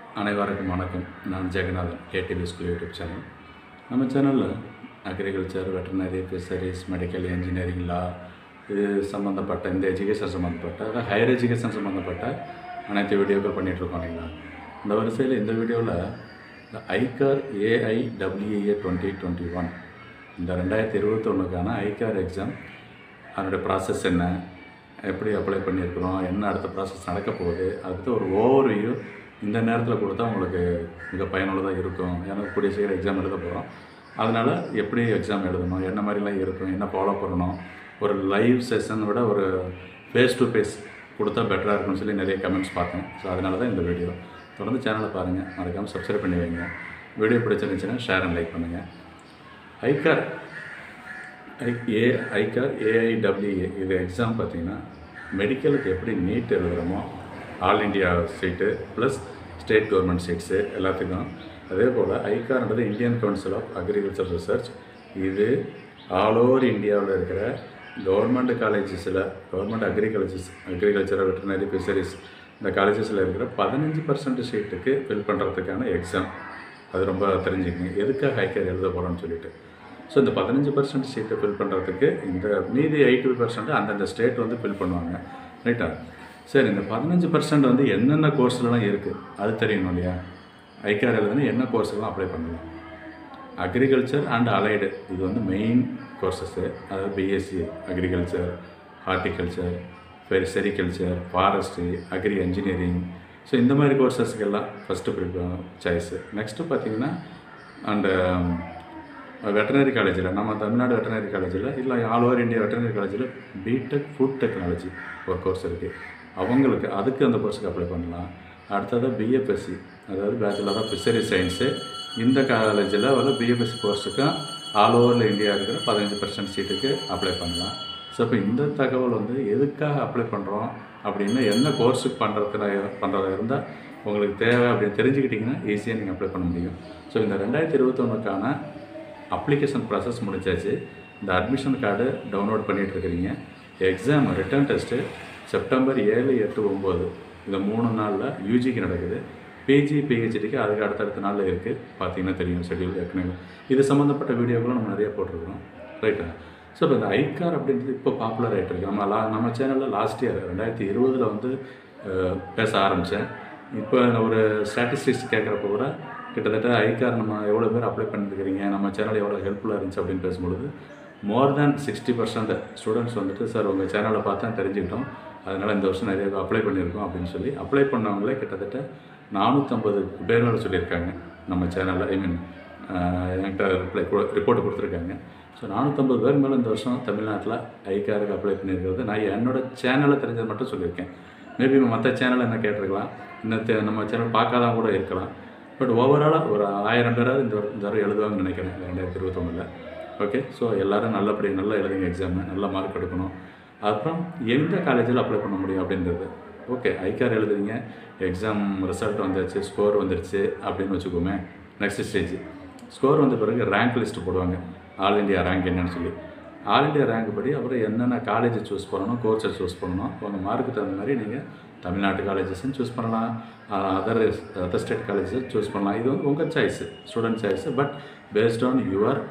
அனைவருக்கும் வணக்கம் நான் Jaganathan KTV school YouTube channel நம்ம சேனலில் agriculture veterinary fisheries medical engineering law இது சம்மந்தப்பட்ட இந்த எஜுகேஷன் சம்மந்தப்பட்ட அதாவது ஹையர் எஜுகேஷன் சம்மந்தப்பட்ட அனைத்து வீடியோக்கள் பண்ணிகிட்ருக்கோம் இல்லைங்களா இந்த வரிசையில் இந்த வீடியோவில் இந்த ICAR AI WA twenty twenty one இந்த ரெண்டாயிரத்தி இருபத்தொன்னுக்கான ஐகார் எக்ஸாம் அதனுடைய ப்ராசஸ் என்ன எப்படி அப்ளை பண்ணியிருக்கிறோம் என்ன அடுத்த ப்ராசஸ் நடக்க போகுது அதை பற்றி ஒரு ஓவர்வியூ இந்த நேரத்தில் கொடுத்தா உங்களுக்கு மிக பயனுள்ளதாக இருக்கும் ஏன்னா கூடிய சீக்கிரம் எக்ஸாம் எழுத போகிறோம் அதனால் எப்படி எக்ஸாம் எழுதணும் என்ன மாதிரிலாம் இருக்கும் என்ன ஃபாலோ பண்ணணும் ஒரு லைவ் செஷன் விட ஒரு ஃபேஸ் டு ஃபேஸ் கொடுத்தா பெட்டராக இருக்கும்னு சொல்லி நிறைய கமெண்ட்ஸ் பார்த்தேன் ஸோ அதனால தான் இந்த வீடியோ தொடர்ந்து சேனலை பாருங்கள் மறக்காமல் சப்ஸ்கிரைப் பண்ணி வைங்க வீடியோ பிடிச்சிருந்துச்சுன்னா ஷேர் அண்ட் லைக் பண்ணுங்கள் ICAR I A ICAR AIWA இது எக்ஸாம் பார்த்தீங்கன்னா மெடிக்கலுக்கு எப்படி நீட் எழுதுகிறோமோ all India seat plus state government seats எல்லாத்துக்கும் அதே போல் ஐகார்ன்றது Indian council of agriculture research இது ஆல் ஓவர் இந்தியாவில் இருக்கிற கவர்மெண்ட் காலேஜஸில் government agricultures agriculture veterinary fisheries இந்த காலேஜஸில் இருக்கிற பதினஞ்சு பர்சன்ட் சீட்டுக்கு ஃபில் பண்ணுறதுக்கான எக்ஸாம் அது ரொம்ப தெரிஞ்சுக்கங்க எதுக்காக ஹைக்கர் எழுத போகிறோம்னு சொல்லிட்டு ஸோ இந்த பதினஞ்சு பர்சன்ட் சீட்டை ஃபில் பண்ணுறதுக்கு இந்த மீதி எயிட்டி பர்சன்ட் அந்தந்த ஸ்டேட் வந்து ஃபில் பண்ணுவாங்க ரைட்டா சரி இந்த பதினஞ்சு பர்சன்ட் வந்து என்னென்ன கோர்ஸ்லலாம் இருக்குது அது தெரியணும் இல்லையா ஐக்கார் எழுதுனா என்ன கோர்ஸ்லாம் அப்ளை பண்ணலாம் அக்ரிகல்ச்சர் அண்ட் அலைடு இது வந்து மெயின் கோர்சஸ்ஸு அதாவது BSc agriculture horticulture sericulture forestry agri engineering so இந்த மாதிரி கோர்சஸ்க்கெல்லாம் ஃபஸ்ட்டு ப்ரிப்பேர் சாய்ஸு நெக்ஸ்ட்டு பார்த்தீங்கன்னா அண்டு வெட்டனரி காலேஜில் நம்ம தமிழ்நாடு வெட்டனரி காலேஜில் இல்லை ஆல் ஓவர் இந்தியா வெட்டனரி காலேஜில் பிடெக் ஃபுட் டெக்னாலஜி ஒரு கோர்ஸ் இருக்குது அவங்களுக்கு அதுக்கு அந்த கோர்ஸுக்கு அப்ளை பண்ணலாம் அடுத்தது பிஎஃப்எஸ்சி அதாவது பேச்சுலர் ஆஃப் ஃபிஷரி சயின்ஸு இந்த காலேஜில் வர பிஎஃப்எஸ்சி கோர்ஸுக்கும் ஆல் ஓவரில் இந்தியா இருக்கிற பதினஞ்சு பர்சன்ட் சீட்டுக்கு அப்ளை பண்ணலாம் ஸோ இப்போ இந்த தகவல் வந்து எதுக்காக அப்ளை பண்ணுறோம் அப்படின்னு என்ன கோர்ஸுக்கு பண்ணுறதுல பண்ணுறதா இருந்தால் உங்களுக்கு தேவை அப்படின்னு தெரிஞ்சுக்கிட்டிங்கன்னா ஈஸியாக நீங்கள் அப்ளை பண்ண முடியும் ஸோ இந்த ரெண்டாயிரத்தி இருபத்தொன்னுக்கான அப்ளிகேஷன் ப்ராசஸ் முடிச்சாச்சு இந்த அட்மிஷன் கார்டு டவுன்லோட் பண்ணிகிட்டு இருக்கிறீங்க எக்ஸாம் ரிட்டர்ன் டெஸ்ட்டு செப்டம்பர் ஏழு எட்டு ஒம்பது இந்த மூணு நாளில் யூஜிக்கு நடக்குது பிஜி பிஹெச்டிக்கு அதுக்கு அடுத்தடுத்த நாளில் இருக்குது பார்த்தீங்கன்னா தெரியும் ஷெட்யூல் ஏற்கனவே இது சம்மந்தப்பட்ட வீடியோக்களும் நம்ம நிறைய போட்டிருக்கிறோம் ரைட்டா ஸோ இப்போ இந்த ஐகார் அப்படின்றது இப்போ பாப்புலர் ஆகிட்டு இருக்கு நம்ம லா நம்ம சேனலில் லாஸ்ட் இயர் ரெண்டாயிரத்தி இருபதில் வந்து அஹ், பேச ஆரம்பித்தேன் இப்போ ஒரு ஸ்டாட்டிஸ்டிக்ஸ் கேட்குறப்ப கூட கிட்டத்தட்ட ஐகார் நம்ம எவ்வளோ பேர் அப்ளை பண்ணிருக்கிறீங்க நம்ம சேனல் எவ்வளோ ஹெல்ப்ஃபுல்லாக இருந்துச்சு அப்படின்னு பேசும்பொழுது more than sixty percent students வந்துட்டு சார் உங்கள் சேனலை பார்த்தா தெரிஞ்சுக்கிட்டோம் அதனால் இந்த வருஷம் நிறைய அப்ளை பண்ணியிருக்கோம் அப்படின்னு சொல்லி அப்ளை பண்ணவங்களே கிட்டத்தட்ட நானூற்றம்பது பேர் மேலே சொல்லியிருக்காங்க நம்ம சேனலில் ஐ மீன் என்கிட்ட ரிப்ளை ரிப்போர்ட் கொடுத்துருக்காங்க ஸோ நானூற்றம்பது பேர் மேலே இந்த வருஷம் தமிழ்நாட்டில் ஐகாருக்கு அப்ளை பண்ணியிருக்கிறது நான் என்னோட சேனலை தெரிஞ்சது மட்டும் சொல்லியிருக்கேன் மேபி மற்ற சேனல் என்ன கேட்டிருக்கலாம் இன்னும் தெ- நம்ம சேனல் பார்க்காதான் கூட இருக்கலாம் பட் ஓவராலாக ஒரு ஆயிரம் பேராவது இந்த வரு- இந்த தடவை எழுதுவாங்கன்னு நினைக்கிறேன் இந்த ரெண்டாயிரத்தி இருபத்தொன்னில் ஓகே ஸோ எல்லோரும் நல்லபடி நல்லா எழுதுங்க எக்ஸாமு நல்ல மார்க் எடுக்கணும் அப்புறம் எந்த காலேஜில் அப்ளை பண்ண முடியும் அப்படின்றது ஓகே ஐகார் எழுதுறீங்க எக்ஸாம் ரிசல்ட் வந்துருச்சு ஸ்கோர் வந்துருச்சு அப்படின்னு வச்சுக்கோமே நெக்ஸ்ட் ஸ்டேஜ் ஸ்கோர் வந்த பிறகு ரேங்க் லிஸ்ட் போடுவாங்க ஆல் இந்தியா ரேங்க் என்னன்னு சொல்லி ஆல் இந்தியா ரேங்க் படி அப்புறம் என்னென்ன காலேஜை சூஸ் பண்ணணும் கோர்ஸை சூஸ் பண்ணணும் உங்கள் மார்க்கு தகுந்த மாதிரி நீங்கள் தமிழ்நாட்டு காலேஜஸும் சூஸ் பண்ணலாம் other other state colleges choose பண்ணலாம் இது வந்து உங்கள் choice student choice but based on your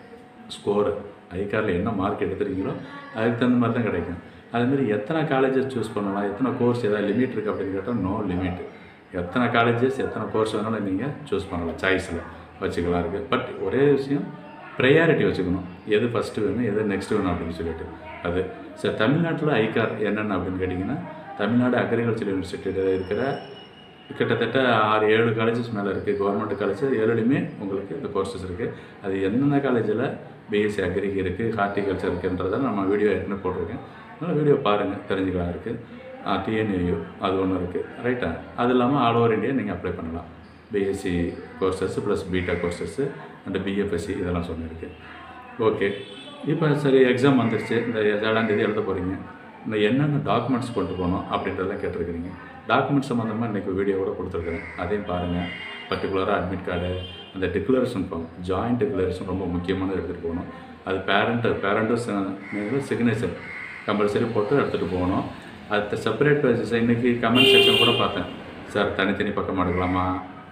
score ஐகாரில் என்ன மார்க் எடுத்துருக்கீங்களோ அதுக்கு தகுந்த மாதிரி தான் கிடைக்கும் அதுமாரி எத்தனை காலேஜஸ் சூஸ் பண்ணலாம் எத்தனை கோர்ஸ் ஏதாவது லிமிட் இருக்குது அப்படின்னு கேட்டால் நோ லிமிட் எத்தனை காலேஜஸ் எத்தனை கோர்ஸ் வேணாலும் நீங்கள் சூஸ் பண்ணலாம் சாய்ஸில் வச்சுக்கலாம் இருக்குது பட் ஒரே விஷயம் ப்ரையாரிட்டி வச்சுக்கணும் எது ஃபஸ்ட்டு வேணும் எது நெக்ஸ்ட் வேணும் அப்படின்னு சொல்லிட்டு அது சார் தமிழ்நாட்டில் ஐகார் என்னென்ன அப்படின்னு கேட்டிங்கன்னா தமிழ்நாடு அக்ரிகல்ச்சர் யூனிவர்சிட்டியில் இருக்கிற கிட்டத்தட்ட ஆறு ஏழு காலேஜஸ் மேலே இருக்குது கவர்மெண்ட் காலேஜ் ஏழுலையுமே உங்களுக்கு இந்த கோர்சஸ் இருக்குது அது என்னென்ன காலேஜில் பிஎஸ்சி அக்ரிக்கு இருக்குது ஹார்டிகல்ச்சர் இருக்குன்றதை நம்ம வீடியோ ஏற்கனவே போட்டிருக்கேன் அதனால் வீடியோ பாருங்கள் தெரிஞ்சுக்கலாம் இருக்குது டிஎன்ஏயு அது ஒன்று இருக்குது ரைட்டா அது இல்லாமல் ஆல் ஓவர் இந்தியா நீங்கள் அப்ளை பண்ணலாம் பிஎஸ்சி கோர்சஸ் ப்ளஸ் பிடா கோர்சஸ் அண்ட் பிஎஃப்எஸ்சி இதெல்லாம் சொன்னிருக்கு ஓகே இப்போ சரி எக்ஸாம் வந்துருச்சு இந்த ஏழாம் தேதி எழுத போகிறீங்க இந்த என்னென்ன டாக்குமெண்ட்ஸ் கொண்டு போகணும் அப்படின்றதெல்லாம் கேட்டிருக்கிறீங்க டாக்குமெண்ட் சம்மந்தமாக இன்றைக்கி வீடியோவோட கொடுத்துருக்குறேன் அதையும் பாருங்கள் பர்டிகுலராக அட்மிட் கார்டு அந்த டிக்ளரேஷன் ஃபார்ம் ஜாயிண்ட் டிக்ளரேஷன் ரொம்ப முக்கியமானது எடுத்துகிட்டு போகணும் அது பேரண்ட்டு பேரண்ட்டும் சிக்னேச்சர் கம்பல்சரி போட்டு எடுத்துகிட்டு போகணும் அது செப்பரேட் பேஜஸ் இன்றைக்கி கமெண்ட் செக்ஷன் கூட பார்த்தேன் சார் தனித்தனி பக்கம் எடுக்கலாமா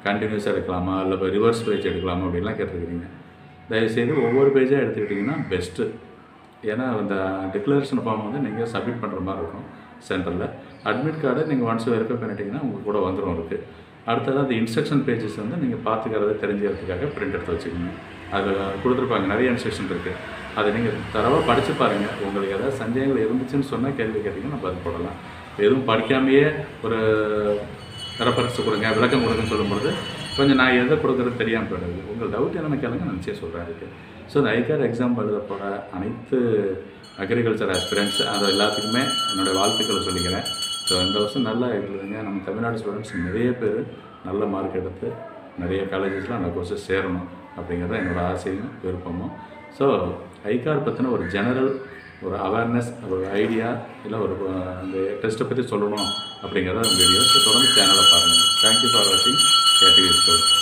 கண்டினியூஸாக எடுக்கலாமா இல்லை இப்போ ரிவர்ஸ் பேஜ் எடுக்கலாமா அப்படின்லாம் கேட்டிருக்கிறீங்க தயவுசெய்து ஒவ்வொரு பேஜாக எடுத்துக்கிட்டிங்கன்னா பெஸ்ட்டு ஏன்னா அந்த டிக்ளரேஷன் ஃபார்ம் வந்து நீங்கள் சப்மிட் பண்ணுற மாதிரி இருக்கும் சென்டரில் அட்மிட் கார்டை நீங்கள் ஒன்ஸ் வெரிஃபை பண்ணிட்டீங்கன்னா உங்கள் கூட வந்துடும் உங்களுக்கு அடுத்தது அந்த இன்ஸ்ட்ரக்ஷன் பேஜஸ் வந்து நீங்கள் பார்த்துக்கிறத தெரிஞ்சுக்கிறதுக்காக பிரிண்ட் எடுத்து வச்சுக்கோங்க அதில் கொடுத்துருப்பாங்க நிறைய இன்ஸ்ட்ரக்ஷன் இருக்குது அதை நீங்கள் தரவாக படித்து பாருங்கள் உங்களுக்கு ஏதாவது சந்தேகங்கள் இருந்துச்சுன்னு சொன்னால் கேள்வி கேட்டிங்கன்னா நம்ம பதில் போடலாம் எதுவும் படிக்காமையே ஒரு ரெஃபரன்ஸ் கொடுங்க விளக்கம் கொடுங்கன்னு சொல்லும்பொழுது கொஞ்சம் நான் எதை கொடுக்குறது தெரியாமல் போயிடுது உங்கள் டவுட் என்னென்னு கேளுங்க நான் நிச்சயம் சொல்கிறேன் அதுக்கு ஸோ இந்த ஐகார் எக்ஸாம் எழுத போகிற அனைத்து அக்ரிகல்ச்சர் ஆஸ்பிரண்ட்ஸ் அது எல்லாத்துக்குமே என்னுடைய வாழ்த்துக்களை சொல்லிக்கிறேன் ஸோ இந்த வருஷம் நல்லா எழுதுங்க நம்ம தமிழ்நாடு ஸ்டூடெண்ட்ஸ் நிறைய பேர் நல்ல மார்க் எடுத்து நிறைய காலேஜஸில் அந்த கோர்ஸஸ் சேரணும் அப்படிங்கிறது என்னோடய ஆசையும் விருப்பமும் ஸோ ஐகார் பற்றின ஒரு ஜெனரல் ஒரு அவேர்னஸ் ஒரு ஐடியா இல்லை ஒரு அஹ், அந்த டெஸ்ட்டை பற்றி சொல்லணும் அப்படிங்கிறத வீடியோ ஸோ தொடர்ந்து சேனலை பாருங்கள் தேங்க்யூ ஃபார் வாட்சிங் கேட்டிவி ஸ்கூல்